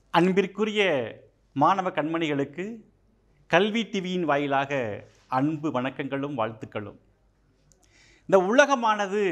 அன்பிற்குரிய மாணவ கண்மணிகளுக்கு கல்வி டிவியின் வாயிலாக அன்பு வணக்கங்களும் வாழ்த்துக்களும் இந்த உலகமானது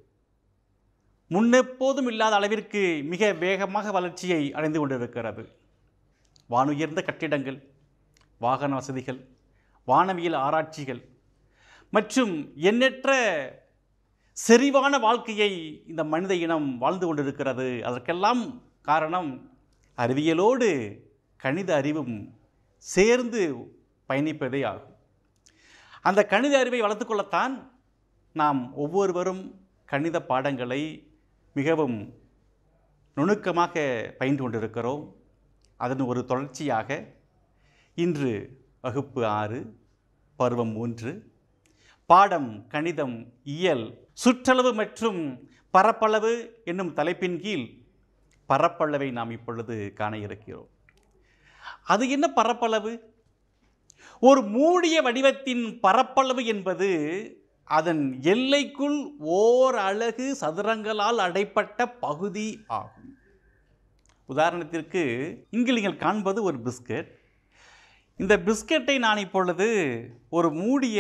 முன்னெப்போதும் இல்லாத அளவிற்கு மிக வேகமாக வளர்ச்சியை அடைந்து கொண்டிருக்கிறது வானுயர்ந்த கட்டிடங்கள் வாகன வசதிகள் வானவியல் ஆராய்ச்சிகள் மற்றும் எண்ணற்ற செறிவான வாழ்க்கையை இந்த மனித இனம் வாழ்ந்து கொண்டிருக்கிறது அதற்கெல்லாம் காரணம் அறிவியலோடு கணித அறிவும் சேர்ந்து பயணிப்பதே ஆகும் அந்த கணித அறிவை வளர்த்துக்கொள்ளத்தான் நாம் ஒவ்வொருவரும் கணித பாடங்களை மிகவும் நுணுக்கமாக பயின்று கொண்டிருக்கிறோம் அதன் ஒரு தொடர்ச்சியாக இன்று வகுப்பு ஆறு பருவம் மூன்று பாடம் கணிதம் இயல் சுற்றளவு மற்றும் பரப்பளவு என்னும் தலைப்பின் கீழ் பரப்பளவை நாம் இப்பொழுது காண இருக்கிறோம் அது என்ன பரப்பளவு ஒரு மூடிய வடிவத்தின் பரப்பளவு என்பது அதன் எல்லைக்குள் ஓர் அலகு சதுரங்களால் அடைப்பட்ட பகுதி ஆகும் உதாரணத்திற்கு இங்கு நீங்கள் காண்பது ஒரு பிஸ்கட் இந்த பிஸ்கட்டை நான் இப்பொழுது ஒரு மூடிய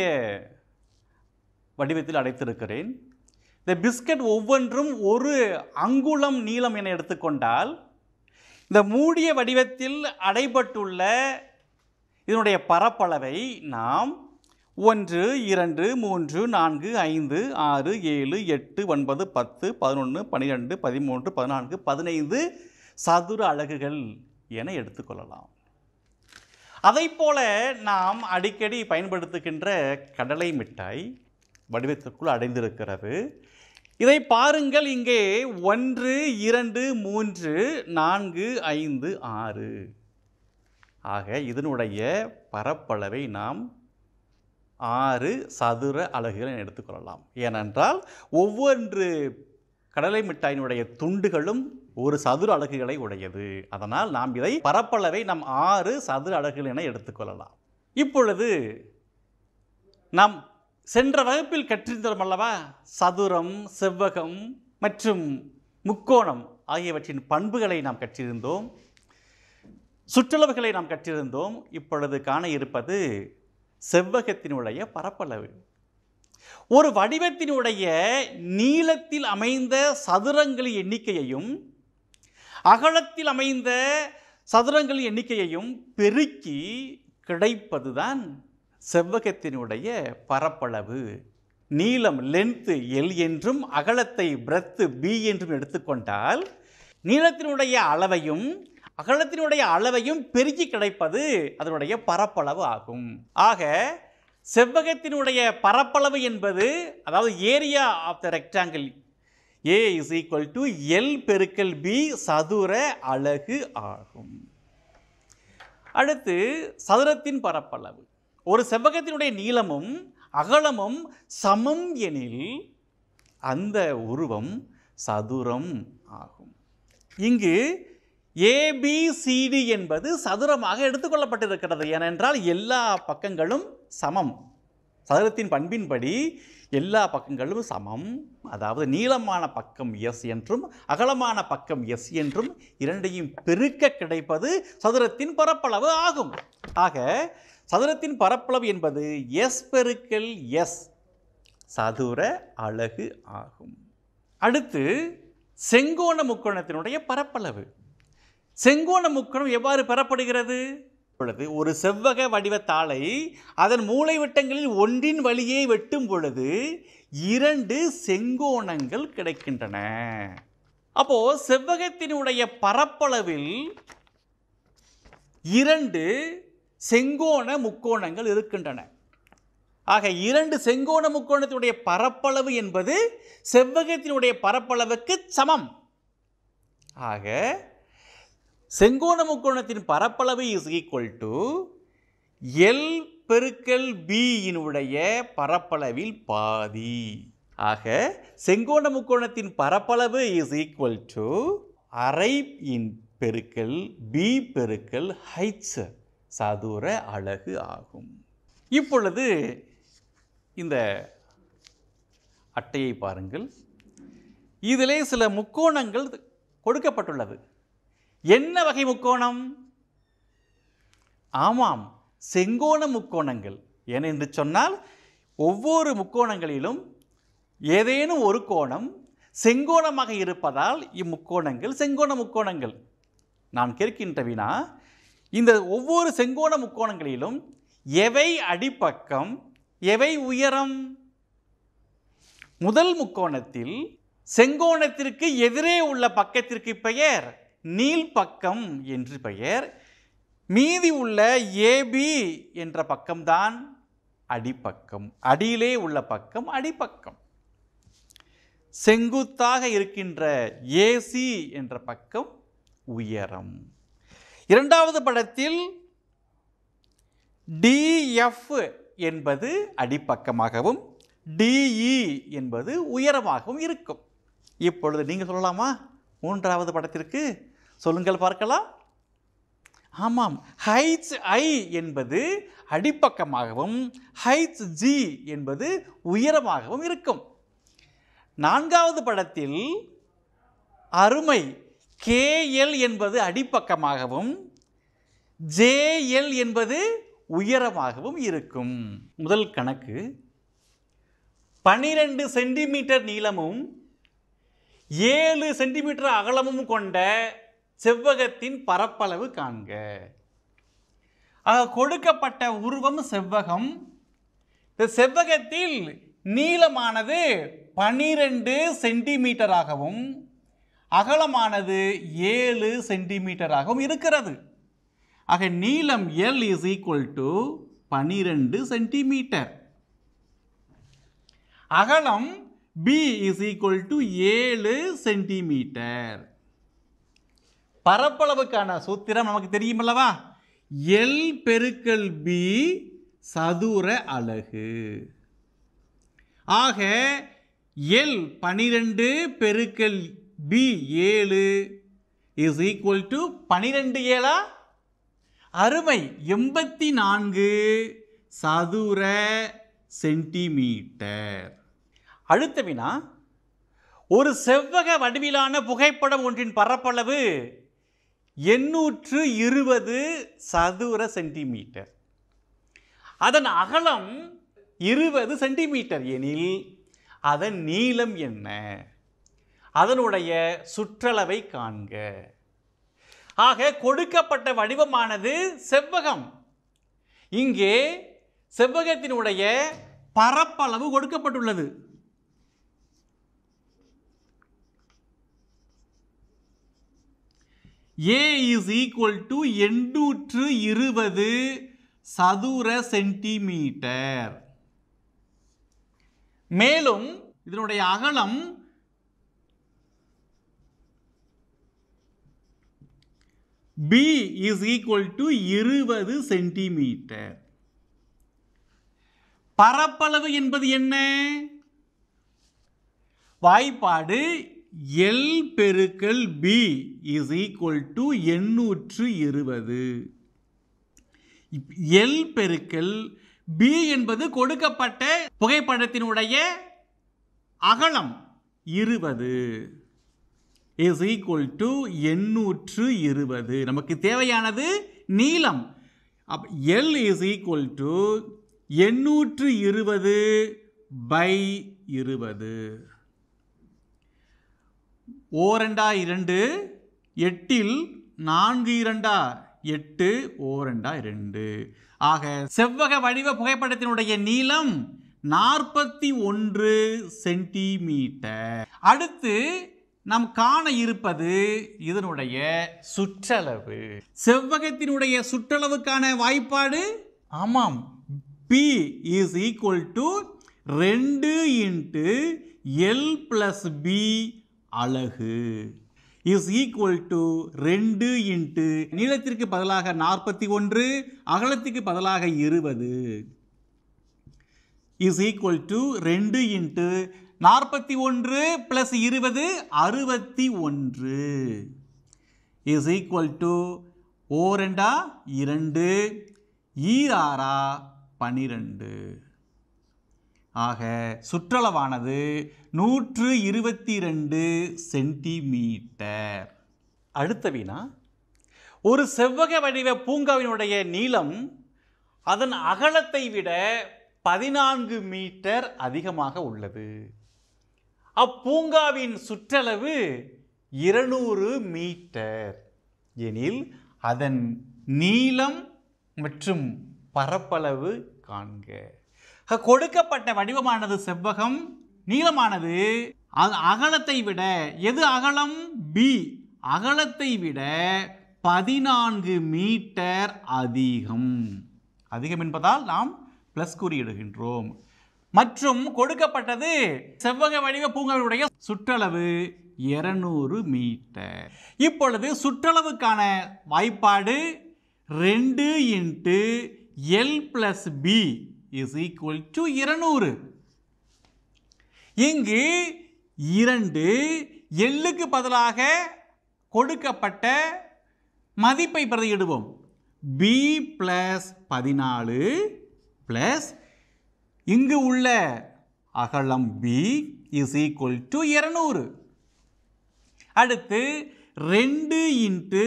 வடிவத்தில் அடைத்திருக்கிறேன் இந்த பிஸ்கட் ஒவ்வொன்றும் ஒரு அங்குலம் நீளம் என எடுத்துக்கொண்டால் இந்த மூடிய வடிவத்தில் அடைபட்டுள்ள இதனுடைய பரப்பளவை நாம் ஒன்று இரண்டு மூன்று நான்கு ஐந்து ஆறு ஏழு எட்டு ஒன்பது பத்து பதினொன்று பன்னிரெண்டு பதிமூன்று பதினான்கு பதினைந்து சதுர அலகுகள் என எடுத்துக்கொள்ளலாம் அதைப்போல நாம் அடிக்கடி பயன்படுத்துகின்ற கடலை மிட்டாய் வடிவத்திற்குள் அடைந்திருக்கிறது இதை பாருங்கள் இங்கே ஒன்று இரண்டு மூன்று நான்கு ஐந்து ஆறு ஆக இதனுடைய பரப்பளவை நாம் ஆறு சதுர அலகுகள் என எடுத்துக்கொள்ளலாம் ஏனென்றால் ஒவ்வொன்று கடலை மிட்டாயினுடைய துண்டுகளும் ஒரு சதுர அலகுகளை உடையது அதனால் நாம் இதை பரப்பளவை நாம் ஆறு சதுர அலகுகள் என எடுத்துக்கொள்ளலாம் இப்பொழுது நாம் சென்ற வகுப்பில் கற்றிருந்தோம் அல்லவா சதுரம் செவ்வகம் மற்றும் முக்கோணம் ஆகியவற்றின் பண்புகளை நாம் கற்றிருந்தோம் சுற்றளவுகளை நாம் கற்றிருந்தோம் இப்பொழுது காண இருப்பது செவ்வகத்தினுடைய பரப்பளவு ஒரு வடிவத்தினுடைய நீளத்தில் அமைந்த சதுரங்களின் எண்ணிக்கையையும் அகலத்தில் அமைந்த சதுரங்களின் எண்ணிக்கையையும் பெருக்கி கிடைப்பதுதான் செவ்வகத்தினுடைய பரப்பளவு நீளம் லென்த்து எல் என்றும் அகலத்தை பிரெத்து பி என்றும் எடுத்துக்கொண்டால் நீளத்தினுடைய அளவையும் அகலத்தினுடைய அளவையும் பெருக்கி கிடைப்பது அதனுடைய பரப்பளவு ஆகும் ஆக செவ்வகத்தினுடைய பரப்பளவு என்பது அதாவது area of the rectangle A is equal to L பெருக்கல் பி சதுர அலகு ஆகும் அடுத்து சதுரத்தின் பரப்பளவு ஒரு செவ்வகத்தினுடைய நீளமும் அகலமும் சமம் எனில் அந்த உருவம் சதுரம் ஆகும் இங்கு ஏபிசிடி என்பது சதுரமாக எடுத்துக்கொள்ளப்பட்டிருக்கிறது ஏனென்றால் எல்லா பக்கங்களும் சமம் சதுரத்தின் பண்பின்படி எல்லா பக்கங்களும் சமம் அதாவது நீளமான பக்கம் எஸ் என்றும் அகலமான பக்கம் எஸ் என்றும் இரண்டையும் பெருக்க கிடைப்பது சதுரத்தின் பரப்பளவு ஆகும் ஆக சதுரத்தின் பரப்பளவு என்பது எஸ் பெருக்கல் எஸ் சதுர அலகு ஆகும் அடுத்து செங்கோண முக்கோணத்தினுடைய பரப்பளவு செங்கோண முக்கோணம் எவ்வாறு பெறப்படுகிறது பொழுது ஒரு செவ்வக வடிவத்தாளை அதன் மூலைவிட்டங்களில் ஒன்றின் வழியே வெட்டும் பொழுது இரண்டு செங்கோணங்கள் கிடைக்கின்றன அப்போ செவ்வகத்தினுடைய பரப்பளவில் இரண்டு செங்கோண முக்கோணங்கள் இருக்கின்றன ஆக இரண்டு செங்கோண முக்கோணத்தினுடைய பரப்பளவு என்பது செவ்வகத்தினுடைய பரப்பளவுக்கு சமம் ஆக செங்கோண முக்கோணத்தின் பரப்பளவு இஸ் ஈக்குவல் டு எல் பெருக்கல் பியினுடைய பரப்பளவில் பாதி ஆக செங்கோண முக்கோணத்தின் பரப்பளவு இஸ் ஈக்குவல் டு அரை இன் பெருக்கல் பி பெருக்கல் ஹைச் சதுர அலகு ஆகும் இப்பொழுது இந்த அட்டையை பாருங்கள் இதிலே சில முக்கோணங்கள் கொடுக்கப்பட்டுள்ளது என்ன வகை முக்கோணம் ஆமாம் செங்கோண முக்கோணங்கள் ஏனென்று சொன்னால் ஒவ்வொரு முக்கோணங்களிலும் ஏதேனும் ஒரு கோணம் செங்கோணமாக இருப்பதால் இம்முக்கோணங்கள் செங்கோண முக்கோணங்கள் நான் கேட்கின்ற வினா இந்த ஒவ்வொரு செங்கோண முக்கோணங்களிலும் எவை அடிப்பக்கம் எவை உயரம் முதல் முக்கோணத்தில் செங்கோணத்திற்கு எதிரே உள்ள பக்கத்திற்கு பெயர் நீள்பக்கம் என்று பெயர் மீதி உள்ள ஏபி என்ற பக்கம்தான் அடிப்பக்கம் அடியிலே உள்ள பக்கம் அடிப்பக்கம் செங்குத்தாக இருக்கின்ற ஏசி என்ற பக்கம் உயரம் இரண்டாவது படத்தில் டிஎஃப் என்பது அடிப்பக்கமாகவும் டிஇ என்பது உயரமாகவும் இருக்கும் இப்பொழுது நீங்கள் சொல்லலாமா மூன்றாவது படத்திற்கு சொல்லுங்கள் பார்க்கலாம் ஆமாம் ஹைச் ஐ என்பது அடிப்பக்கமாகவும் ஹைச் ஜி என்பது உயரமாகவும் இருக்கும் நான்காவது படத்தில் அருமை கேஎல் என்பது அடிப்பக்கமாகவும் ஜேஎல் என்பது உயரமாகவும் இருக்கும் முதல் கணக்கு பனிரெண்டு சென்டிமீட்டர் நீளமும் ஏழு சென்டிமீட்டர் அகலமும் கொண்ட செவ்வகத்தின் பரப்பளவு காண்க ஆக கொடுக்கப்பட்ட உருவம் செவ்வகம் இந்த செவ்வகத்தில் நீளமானது பனிரெண்டு சென்டிமீட்டராகவும் அகலமானது ஏழு சென்டிமீட்டராகவும் இருக்கிறது ஆக நீளம் எல் இஸ் ஈக்குவல் டு பனிரெண்டு சென்டிமீட்டர் அகலம் பி இஸ் ஈக்குவல் டு ஏழு சென்டிமீட்டர் பரப்பளவுக்கான சூத்திரம் நமக்கு தெரியுமல்லவா எல் பெருக்கல் பி சதுர அலகு ஆக எல் பனிரெண்டு பெருக்கல் பி ஏழு இஸ் ஈக்குவல் டு பனிரெண்டு ஏழா அருமை எண்பத்தி நான்கு சதுர சென்டிமீட்டர் அடுத்த வினா ஒரு செவ்வக வடிவிலான புகைப்படம் ஒன்றின் பரப்பளவு எண்ணூற்று இருபது சதுர சென்டிமீட்டர் அதன் அகலம் இருபது சென்டிமீட்டர் எனில் அதன் நீளம் என்ன அதனுடைய சுற்றளவை காண்க ஆக கொடுக்கப்பட்ட வடிவமானது செவ்வகம் இங்கே செவ்வகத்தினுடைய பரப்பளவு கொடுக்கப்பட்டுள்ளது ஏ இஸ் ஈக்குவல் டு எண்ணூற்று இருபது சதுர சென்டிமீட்டர் மேலும் இதனுடைய அகலம் பி இஸ் ஈக்குவல் டு இருபது சென்டிமீட்டர் பரப்பளவு என்பது என்ன வாய்ப்பாடு எல் பெருக்கல் பி இஸ் ஈக்குவல் டு எண்ணூற்று இருபது எல் பெருக்கல் பி என்பது கொடுக்கப்பட்ட புகைப்படத்தினுடைய அகலம் இருபது இஸ் ஈக்குவல் டு எண்ணூற்று இருபது நமக்கு தேவையானது நீளம் of L is equal to எண்ணூற்று இருபது பை இருபது ஓரெண்டா இரண்டு எட்டில் நான்கு இரண்டா எட்டு ஓரெண்டா இரண்டு ஆக செவ்வக வடிவ புகைப்படத்தினுடைய நீளம் நாற்பத்தி ஒன்று சென்டிமீட்டர் அடுத்து நாம் காண இருப்பது இதனுடைய சுற்றளவு செவ்வகத்தினுடைய சுற்றளவுக்கான வாய்ப்பாடு ஆமாம் பி இஸ் ஈக்குவல் டு ரெண்டு இன்ட்டு எல் பிளஸ் பி அலகு இஸ் ஈக்குவல் டு ரெண்டு இன்ட்டு நீளத்திற்கு பதிலாக நாற்பத்தி ஒன்று அகலத்துக்கு பதிலாக இருபது இஸ் ஈக்குவல் டு ரெண்டு இன்ட்டு நாற்பத்தி ஒன்று ப்ளஸ் இருபது அறுபத்தி ஒன்று இஸ் ஈக்குவல் டு ஓரெண்டா இரண்டு ஈராரா பனிரெண்டு ஆக சுற்றளவானது நூற்று இருபத்தி ரெண்டு சென்டிமீட்டர் அடுத்த வினா ஒரு செவ்வக வடிவ பூங்காவினுடைய நீளம் அதன் அகலத்தை விட பதினான்கு மீட்டர் அதிகமாக உள்ளது அப்பூங்காவின் சுற்றளவு இருநூறு மீட்டர் எனில் அதன் நீளம் மற்றும் பரப்பளவு காண்க அஹ், கொடுக்கப்பட்ட வடிவமானது செவ்வகம் நீளமானது அ- அகலத்தை விட எது அகலம் பி அகலத்தை விட பதினான்கு மீட்டர் அதிகம் அதிகம் என்பதால் நாம் பிளஸ் குறியிடுகின்றோம் மற்றும் கொடுக்கப்பட்டது செவ்வக வடிவ பூங்காவினுடைய சுற்றளவு 200 மீட்டர் இப்பொழுது சுற்றளவுக்கான வாய்ப்பாடு ரெண்டு into L plus B is equal to இருநூறு இங்கு இரண்டு எள்ளுக்கு பதிலாக கொடுக்கப்பட்ட மதிப்பை பிரதியிடுவோம் பி பிளஸ் பதினாலு பிளஸ் இங்கு உள்ள அகலம் பி இஸ் ஈக்குவல் டு இருநூறு அடுத்து ரெண்டு இன்ட்டு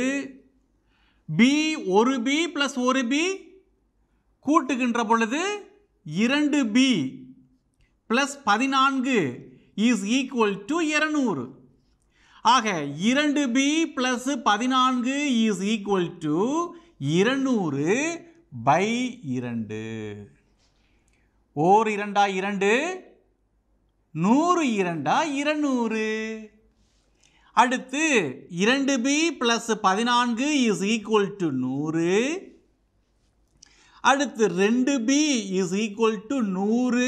பி ஒரு பி ப்ளஸ் ஒரு பி கூட்டுகின்ற பொழுது இரண்டு பி ப்ளஸ் பதினான்கு இஸ் ஈக்குவல் டு இருநூறு ஆக இரண்டு பி ப்ளஸ் பதினான்கு இஸ் ஈக்குவல் டு இருநூறு பை இரண்டு ஓர் இரண்டா இரண்டு நூறு இரண்டா இருநூறு அடுத்து இரண்டு பி ப்ளஸ் பதினான்கு இஸ் ஈக்குவல் டு நூறு அடுத்து ரெண்டு பி இஸ் ஈக்குவல் டு நூறு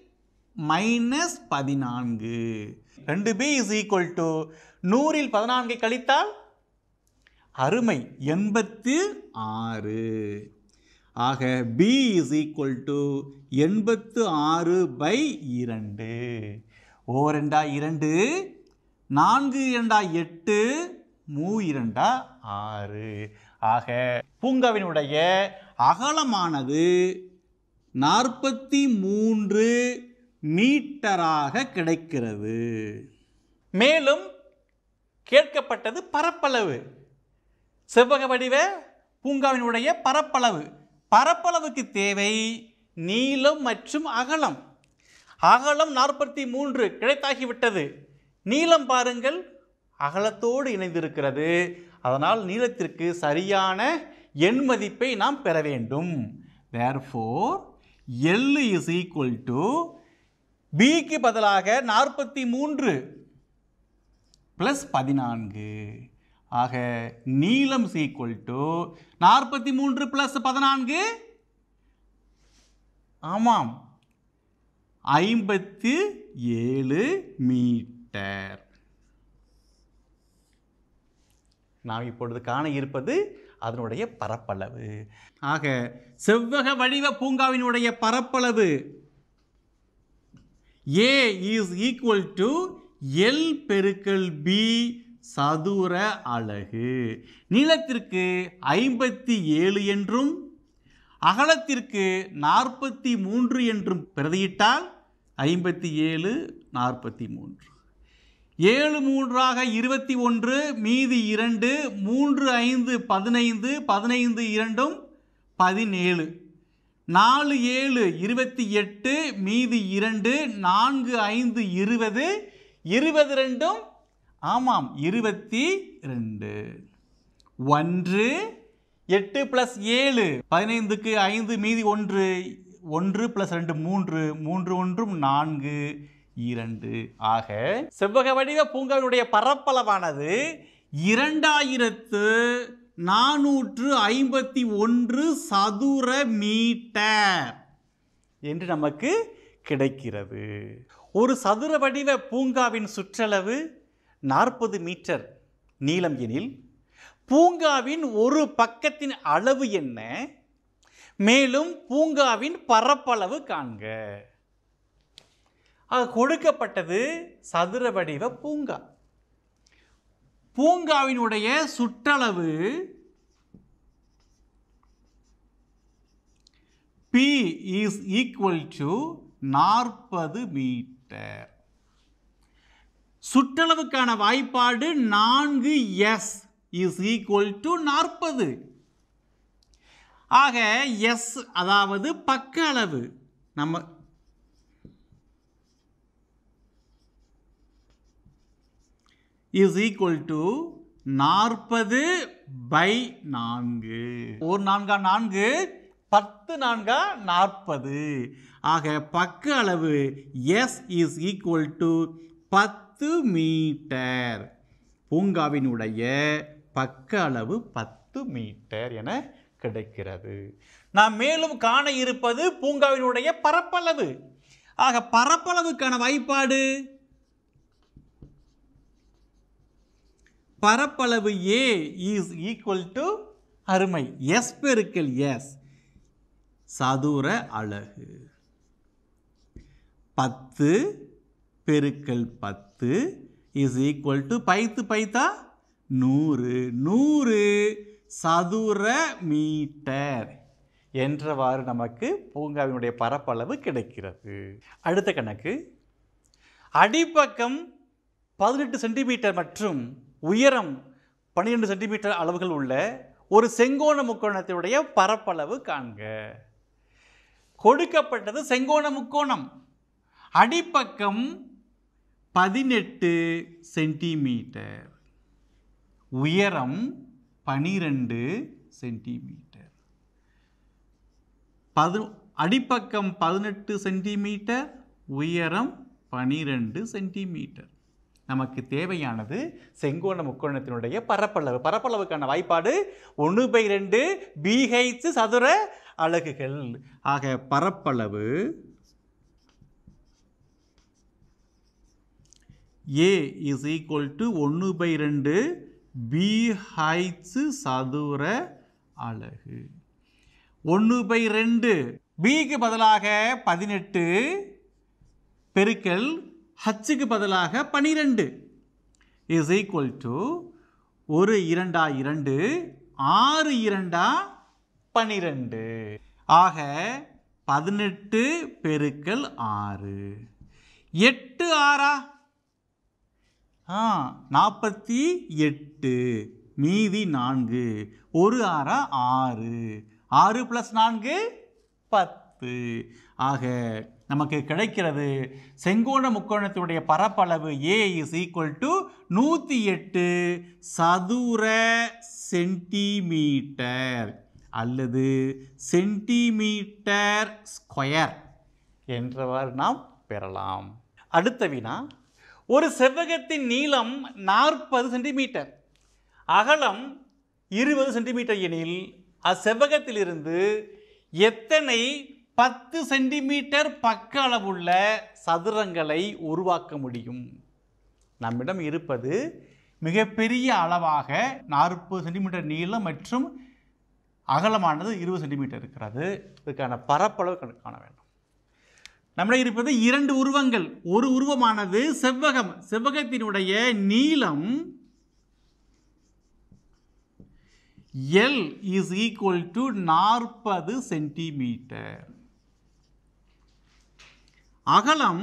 மைனஸ் பதினான்கு ரெண்டு பி இஸ் ஈக்குவல் டு நூறில் பதினான்கை கழித்தால் அருமை எண்பத்து ஆறு ஆக பி இஸ் ஈக்குவல் டு எண்பத்து ஆறு பை இரண்டு ஓ ரெண்டா இரண்டு நான்கு இரண்டா எட்டு மூ இரண்டா ஆறு ஆக பூங்காவினுடைய அகலமானது நாற்பத்தி மூன்று மீட்டராக கிடைக்கிறது மேலும் கேட்கப்பட்டது பரப்பளவு செவ்வக வடிவ பூங்காவினுடைய பரப்பளவு பரப்பளவுக்கு தேவை நீளம் மற்றும் அகலம் அகலம் நாற்பத்தி மூன்று கிடைத்தாகிவிட்டது நீளம் பாருங்கள் அகலத்தோடு இணைந்திருக்கிறது அதனால் நீளத்திற்கு சரியான எண் மதிப்பை நாம் பெற வேண்டும் therefore L is equal to பிக்கு பதிலாக நாற்பத்தி மூன்று ப்ளஸ் பதினான்கு ஆக நீளம் ஈக்குவல் டு நாற்பத்தி மூன்று ப்ளஸ் பதினான்கு ஆமாம் ஐம்பத்து ஏழு மீட்டர் நாம் இப்பொழுது காண இருப்பது அதனுடைய பரப்பளவு ஆக செவ்வக வடிவ பூங்காவினுடைய பரப்பளவு A is equal to L பெருக்கல் பி சதுர அலகு நீளத்திற்கு ஐம்பத்தி ஏழு என்றும் அகலத்திற்கு நாற்பத்தி மூன்று என்றும் பிரதியிட்டால் ஐம்பத்தி ஏழு நாற்பத்தி மூன்று ஏழு மூன்றாக இருபத்தி ஒன்று மீதி இரண்டு மூன்று ஐந்து பதினைந்து பதினைந்து இரண்டும் பதினேழு நாலு ஏழு இருபத்தி எட்டு மீதி இரண்டு நான்கு ஐந்து இருபது இருபது ரெண்டும் ஆமாம் இருபத்தி ரெண்டு ஒன்று எட்டு ப்ளஸ் ஏழு பதினைந்துக்கு ஐந்து மீதி ஒன்று ஒன்று ப்ளஸ் ரெண்டு மூன்று மூன்று ஒன்றும் நான்கு இரண்டு ஆக செவ்வக வடிவ பூங்காவினுடைய பரப்பளவானது இரண்டாயிரத்து நானூற்று ஐம்பத்தி ஒன்று சதுர மீட்டர் என்று நமக்கு கிடைக்கிறது ஒரு சதுர வடிவ பூங்காவின் சுற்றளவு நாற்பது மீட்டர் நீளம் எனில் பூங்காவின் ஒரு பக்கத்தின் அளவு என்ன மேலும் பூங்காவின் பரப்பளவு காண்க ஆக கொடுக்கப்பட்டது சதுர வடிவ பூங்கா பூங்காவினுடைய சுற்றளவு பி இஸ் ஈக்குவல் டு நாற்பது மீட்டர் சுற்றளவுக்கான வாய்ப்பாடு நான்கு எஸ் இஸ் ஈக்குவல் டு நாற்பது ஆக எஸ் அதாவது பக்க அளவு நம்ம இஸ் ஈக்குவல் டு நாற்பது பை நான்கு ஒரு நான்கா நான்கு பத்து நான்கா நாற்பது ஆக பக்க அளவு எஸ் இஸ் ஈக்குவல் டு பத்து மீட்டர் பூங்காவினுடைய பக்க அளவு பத்து மீட்டர் என கிடைக்கிறது நாம் மேலும் காண இருப்பது பூங்காவினுடைய பரப்பளவு ஆக பரப்பளவுக்கான வாய்ப்பாடு பரப்பளவு ஏ இஸ் ஈக்குவல் டு அருமை எஸ் பெருக்கல் எஸ் சதுர அலகு பத்து பெருக்கல் பத்து இஸ் ஈக்குவல் டு பைத்து பைத்தா நூறு நூறு சதுர மீட்டர் என்றவாறு நமக்கு பூங்காவினுடைய பரப்பளவு கிடைக்கிறது அடுத்த கணக்கு அடிப்பக்கம் பதினெட்டு சென்டிமீட்டர் மற்றும் உயரம் பன்னிரெண்டு சென்டிமீட்டர் அளவுகள் உள்ள ஒரு செங்கோண முக்கோணத்தினுடைய பரப்பளவு காண்க கொடுக்கப்பட்டது செங்கோண முக்கோணம் அடிப்பக்கம் பதினெட்டு சென்டிமீட்டர் உயரம் பனிரெண்டு சென்டிமீட்டர் பது அடிப்பக்கம் பதினெட்டு சென்டிமீட்டர் உயரம் பனிரெண்டு சென்டிமீட்டர் நமக்கு தேவையானது செங்கோண முக்கோணத்தினுடைய பரப்பளவு பரப்பளவுக்கான வாய்ப்பாடு ஒன்று பை ரெண்டு பிஹெச் சதுர அலகுகள் ஆக பரப்பளவு ஏ இஸ் ஈக்குவல் டு ஒன்று பை ரெண்டு பிஹெச் சதுர அலகு ஒன்று பை ரெண்டு பிக்கு பதிலாக பதினெட்டு பெருக்கல் ஹச்சுக்கு பதிலாக பனிரெண்டு இஸ் ஈக்குவல் டு ஒரு இரண்டா இரண்டு ஆறு இரண்டா பனிரெண்டு ஆக பதினெட்டு பெருக்கல் ஆறு எட்டு ஆறா ஆ நாற்பத்தி எட்டு மீதி நான்கு ஒரு ஆறா ஆறு ஆறு ப்ளஸ் நான்கு பத்து ஆக நமக்கு கிடைக்கிறது செங்கோண முக்கோணத்தினுடைய பரப்பளவு ஏ இஸ் ஈக்குவல் டு நூற்றி எட்டு சதுர சென்டிமீட்டர் அல்லது சென்டிமீட்டர் ஸ்கொயர் என்றவாறு நாம் பெறலாம் அடுத்த வினா ஒரு செவ்வகத்தின் நீளம் நாற்பது சென்டிமீட்டர் அகலம் இருபது சென்டிமீட்டர் எனில் அச்செவ்வகத்திலிருந்து எத்தனை பத்து சென்டிமீட்டர் பக்க அளவுள்ள சதுரங்களை உருவாக்க முடியும் நம்மிடம் இருப்பது மிகப்பெரிய அளவாக நாற்பது சென்டிமீட்டர் நீளம் மற்றும் அகலமானது இருபது சென்டிமீட்டர் இருக்கிறது இதுக்கான பரப்பளவு கணக்கு காண வேண்டும் நம்மிடம் இருப்பது இரண்டு உருவங்கள் ஒரு உருவமானது செவ்வகம் செவ்வகத்தினுடைய நீளம் எல் இஸ் ஈக்குவல் டு நாற்பது சென்டிமீட்டர் அகலம்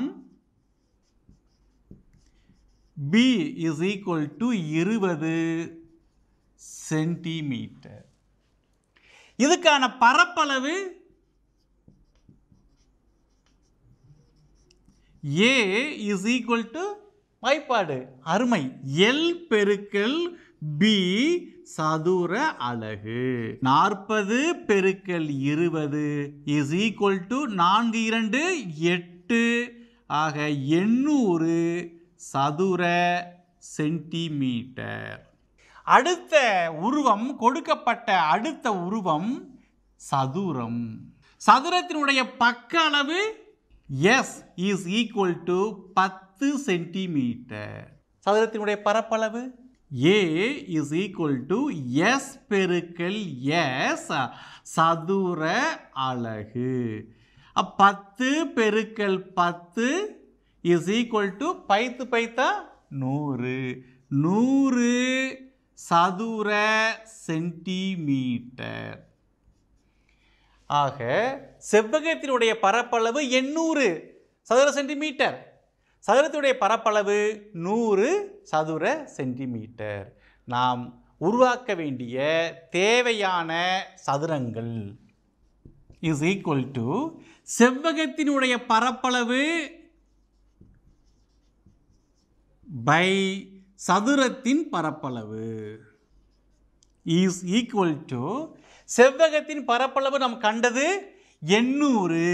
பி இஸ் ஈக்குவல் டு இருபது சென்டிமீட்டர் இதுக்கான பரப்பளவு ஏ இஸ் ஈக்குவல் டு வாய்ப்பாடு அருமை எல் பெருக்கல் பி சதுர அலகு நாற்பது பெருக்கல் இருபது இஸ் ஈக்குவல் டு நான்கு இரண்டு எட்டு ஆக எண்ணூறு சதுர சென்டிமீட்டர் அடுத்த உருவம் கொடுக்கப்பட்ட அடுத்த உருவம் சதுரம் சதுரத்தினுடைய பக்க அளவு எஸ் இஸ் ஈக்குவல் டு பத்து சென்டிமீட்டர் சதுரத்தினுடைய பரப்பளவு A is equal to S பெருக்கல் எஸ் சதுர அலகு அப் பத்து பெருக்கல் பத்து இஸ் ஈக்குவல் டு பைத்து பைத்தா நூறு நூறு சதுர சென்டிமீட்டர் ஆக செவ்வகத்தினுடைய பரப்பளவு எண்ணூறு சதுர சென்டிமீட்டர் சதுரத்தினுடைய பரப்பளவு நூறு சதுர சென்டிமீட்டர் நாம் உருவாக்க வேண்டிய தேவையான சதுரங்கள் இஸ் ஈக்குவல் டு செவ்வகத்தினுடைய பரப்பளவு பை சதுரத்தின் பரப்பளவு இஸ் ஈக்குவல் டு செவ்வகத்தின் பரப்பளவு நாம் கண்டது எண்ணூறு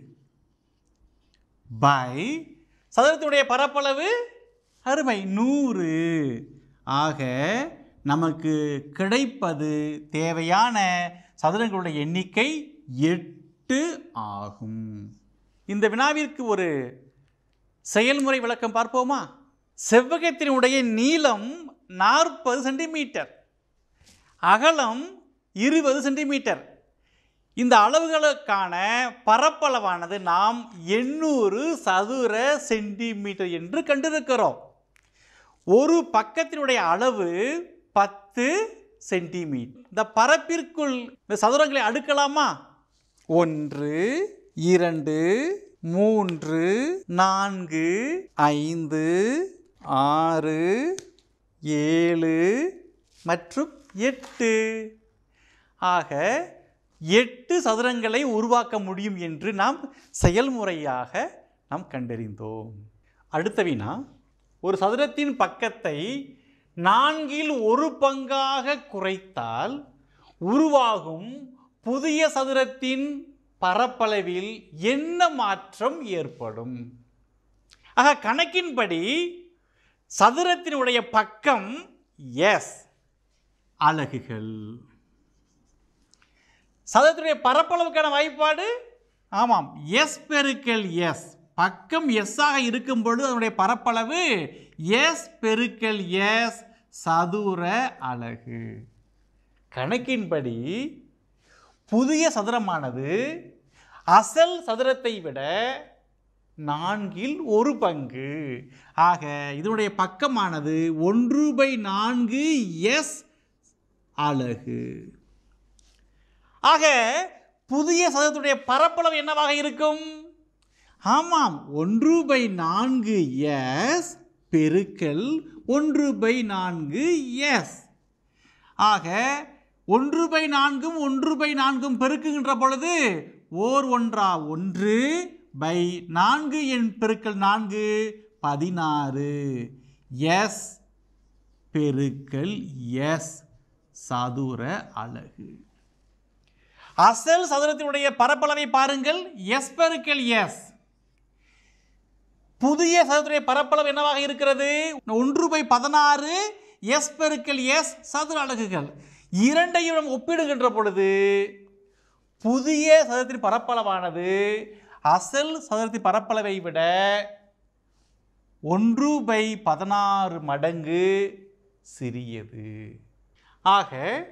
பை சதுரத்தினுடைய பரப்பளவு அருமை நூறு ஆக நமக்கு கிடைப்பது தேவையான சதுரங்களுடைய எண்ணிக்கை எட்டு ஆகும் இந்த வினாவிற்கு ஒரு செயல்முறை விளக்கம் பார்ப்போமா செவ்வகத்தினுடைய நீளம் நாற்பது சென்டிமீட்டர் அகலம் இருபது சென்டிமீட்டர் இந்த அளவுகளுக்கான பரப்பளவானது நாம் எண்ணூறு சதுர சென்டிமீட்டர் என்று கண்டிருக்கிறோம் ஒரு பக்கத்தினுடைய அளவு பத்து சென்டிமீட்டர் இந்த பரப்பிற்குள் இந்த சதுரங்களை அடுக்கலாமா ஒன்று இரண்டு மூன்று நான்கு ஐந்து ஆறு ஏழு மற்றும் எட்டு ஆக எட்டு சதுரங்களை உருவாக்க முடியும் என்று நாம் செயல்முறையாக நாம் கண்டறிந்தோம் அடுத்த வினா ஒரு சதுரத்தின் பக்கத்தை நான்கில் ஒரு பங்காக குறைத்தால் உருவாகும் புதிய சதுரத்தின் பரப்பளவில் என்ன மாற்றம் ஏற்படும் ஆக கணக்கின்படி சதுரத்தினுடைய பக்கம் எஸ் அலகுகள் சதுரத்தினுடைய பரப்பளவுக்கான வாய்ப்பாடு ஆமாம் எஸ் பெருக்கல் எஸ் பக்கம் எஸ்ஸாக இருக்கும் பொழுது அதனுடைய பரப்பளவு எஸ் பெருக்கல் எஸ் சதுர அலகு கணக்கின்படி புதிய சதுரமானது அசல் சதுரத்தை விட நான்கில் ஒரு பங்கு ஆக இதனுடைய பக்கமானது ஒன்று பை நான்கு எஸ் அலகு ஆக புதிய சதுரத்துடைய பரப்பளவு என்னவாக இருக்கும் ஆமாம் ஒன்று பை நான்கு எஸ் பெருக்கல் ஒன்று பை நான்கு எஸ் ஆக ஒன்று பை நான்கும் ஒன்று பை நான்கும் பெருக்குகின்ற பொழுது ஓர் ஒன்றா ஒன்று பை நான்கு எண் பெருக்கல் நான்கு பதினாறு எஸ் பெருக்கல் எஸ் சதுர அலகு அசல் சதுரத்தினுடைய பரப்பளவை பாருங்கள் எஸ் பெருக்கல் எஸ் புதிய சதுரத்துடைய பரப்பளவு என்னவாக இருக்கிறது ஒன்று பை பதினாறு எஸ் பெருக்கல் எஸ் சதுர அலகுகள் இரண்டையும் நாம் ஒப்பிடுகின்ற பொழுது புதிய சதுரத்தின் பரப்பளவானது அசல் சதுரத்தின் பரப்பளவை விட ஒன்று பை பதினாறு மடங்கு சிறியது ஆக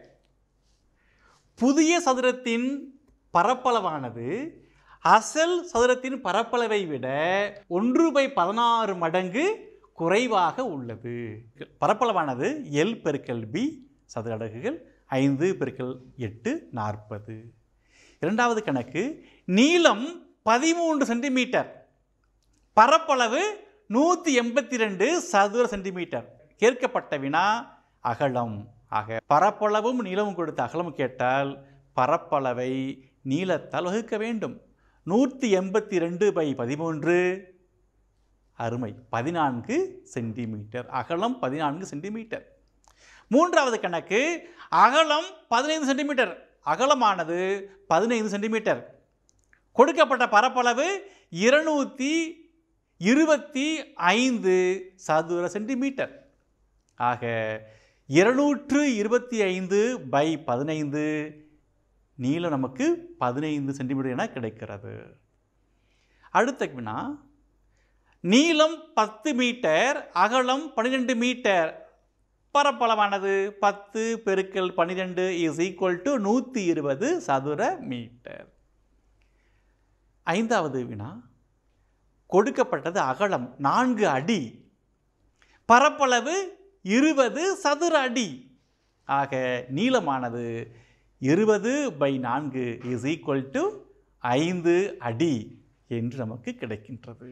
புதிய சதுரத்தின் பரப்பளவானது அசல் சதுரத்தின் பரப்பளவை விட ஒன்று பை பதினாறு மடங்கு குறைவாக உள்ளது பரப்பளவானது எல் பெருக்கல் பி சதுர அலகுகள் ஐந்து பெருக்கல் எட்டு நாற்பது இரண்டாவது கணக்கு நீளம் பதிமூன்று சென்டிமீட்டர் பரப்பளவு நூற்றி எண்பத்தி ரெண்டு சதுர சென்டிமீட்டர் கேட்கப்பட்ட வினா அகலம் ஆக பரப்பளவும் நீளமும் கொடுத்த அகலம் கேட்டால் பரப்பளவை நீளத்தால் வகுக்க வேண்டும் நூற்றி எண்பத்தி ரெண்டு பை பதிமூன்று அருமை பதினான்கு சென்டிமீட்டர் அகலம் பதினான்கு சென்டிமீட்டர் மூன்றாவது கணக்கு அகலம் பதினைந்து சென்டிமீட்டர் அகலமானது பதினைந்து சென்டிமீட்டர் கொடுக்கப்பட்ட பரப்பளவு இருநூற்றி இருபத்தி ஐந்து சதுர சென்டிமீட்டர் ஆக இருநூற்று இருபத்தி ஐந்து பை பதினைந்து நீளம் நமக்கு பதினைந்து சென்டிமீட்டர் என கிடைக்கிறது அடுத்த வினா நீளம் பத்து மீட்டர் அகலம் பன்னிரெண்டு மீட்டர் பரப்பளவானது பத்து பெருக்கல் பன்னிரெண்டு இஸ் ஈக்குவல் டு நூற்றி இருபது சதுர மீட்டர் ஐந்தாவது வினா கொடுக்கப்பட்டது அகலம் நான்கு அடி பரப்பளவு இருபது சதுர அடி ஆக நீளமானது இருபது பை நான்கு இஸ் ஈக்குவல் டு ஐந்து அடி என்று நமக்கு கிடைக்கின்றது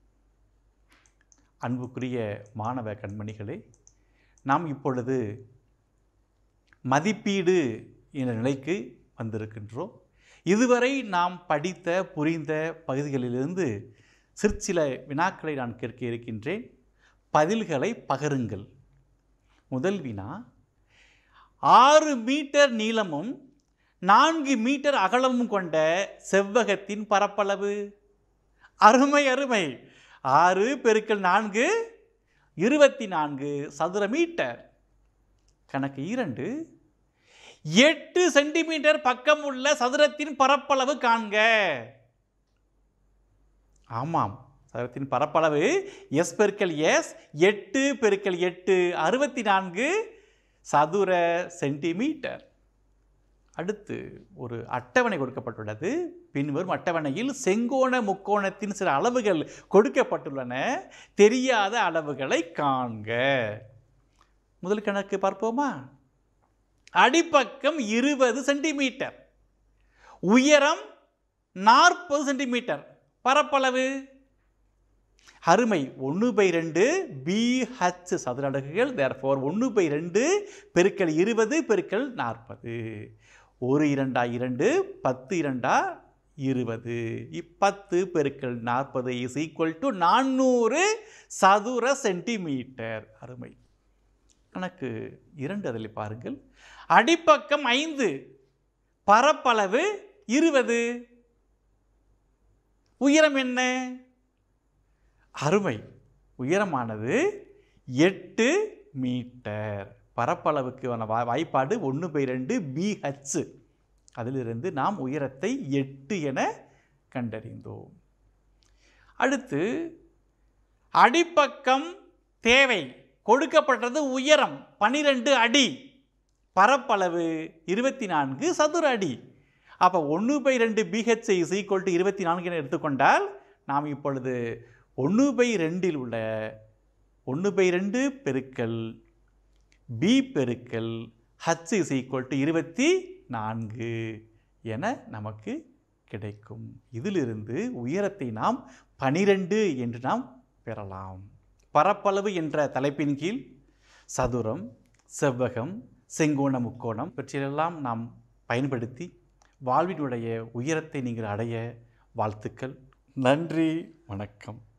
அன்புக்குரிய மாணவ கண்மணிகளே நாம் இப்பொழுது மதிப்பீடு என்ற நிலைக்கு வந்திருக்கின்றோம் இதுவரை நாம் படித்த புரிந்த பகுதிகளிலிருந்து சிற்சில வினாக்களை நான் கேட்க இருக்கின்றேன் பதில்களை பகருங்கள் முதல் வினா ஆறு மீட்டர் நீளமும் நான்கு மீட்டர் அகலமும் கொண்ட செவ்வகத்தின் பரப்பளவு அருமை அருமை ஆறு பெருக்கல் நான்கு இருபத்தி நான்கு சதுர மீட்டர் கணக்கு இரண்டு எட்டு சென்டிமீட்டர் பக்கம் உள்ள சதுரத்தின் பரப்பளவு காண்க ஆமாம் சதுரத்தின் பரப்பளவு எஸ் பெருக்கல் எஸ் எட்டு பெருக்கல் எட்டு அறுபத்தி நான்கு சதுர சென்டிமீட்டர் அடுத்து ஒரு அட்டவணை கொடுக்கப்பட்டுள்ளது பின்வரும் அட்டவணையில் செங்கோண முக்கோணத்தின் சில அளவுகள் கொடுக்கப்பட்டுள்ளன தெரியாத அளவுகளை காண்க முதல் கணக்கு பார்ப்போமா அடிப்பக்கம் இருபது சென்டிமீட்டர் உயரம் நாற்பது சென்டிமீட்டர் பரப்பளவு அருமை ஒன்று பை ரெண்டு பிஹெச் சதுர அலகுகள் தேர்ஃபோர் ஒன்று பை ரெண்டு பெருக்கல் இருபது பெருக்கல் நாற்பது ஒரு இரண்டா இரண்டு பத்து இரண்டா இருபது இப்பத்து பெருக்கல் நாற்பது இஸ் ஈக்குவல் டு நானூறு சதுர சென்டிமீட்டர் அருமை கணக்கு இரண்டு அதில் பாருங்கள் அடிப்பக்கம் ஐந்து பரப்பளவு இருபது உயரம் என்ன அருமை உயரமானது எட்டு மீட்டர் பரப்பளவுக்கான வா வாய்ப்பாடு ஒன்று பை ரெண்டு பிஹெச் அதிலிருந்து நாம் உயரத்தை எட்டு என கண்டறிந்தோம் அடுத்து அடிப்பக்கம் தேவை கொடுக்கப்பட்டது உயரம் பனிரெண்டு அடி பரப்பளவு இருபத்தி நான்கு சதுர அடி அப்போ ஒன்று பை ரெண்டு பிஹெச் இஸ் ஈக்குவல் டு இருபத்தி நான்கு என எடுத்துக்கொண்டால் நாம் இப்பொழுது ஒன்று பை ரெண்டில் உள்ள ஒன்று பை ரெண்டு பெருக்கல் பி பெருக்கல் ஹச் இஸ் ஈக்குவல் டு இருபத்தி நான்கு என நமக்கு கிடைக்கும் இதிலிருந்து உயரத்தை நாம் பனிரெண்டு என்று நாம் பெறலாம் பரப்பளவு என்ற தலைப்பின் கீழ் சதுரம் செவ்வகம் செங்கோண முக்கோணம் இவற்றையெல்லாம் நாம் பயன்படுத்தி வாழ்வினுடைய உயரத்தை நீங்கள் அடைய வாழ்த்துக்கள் நன்றி வணக்கம்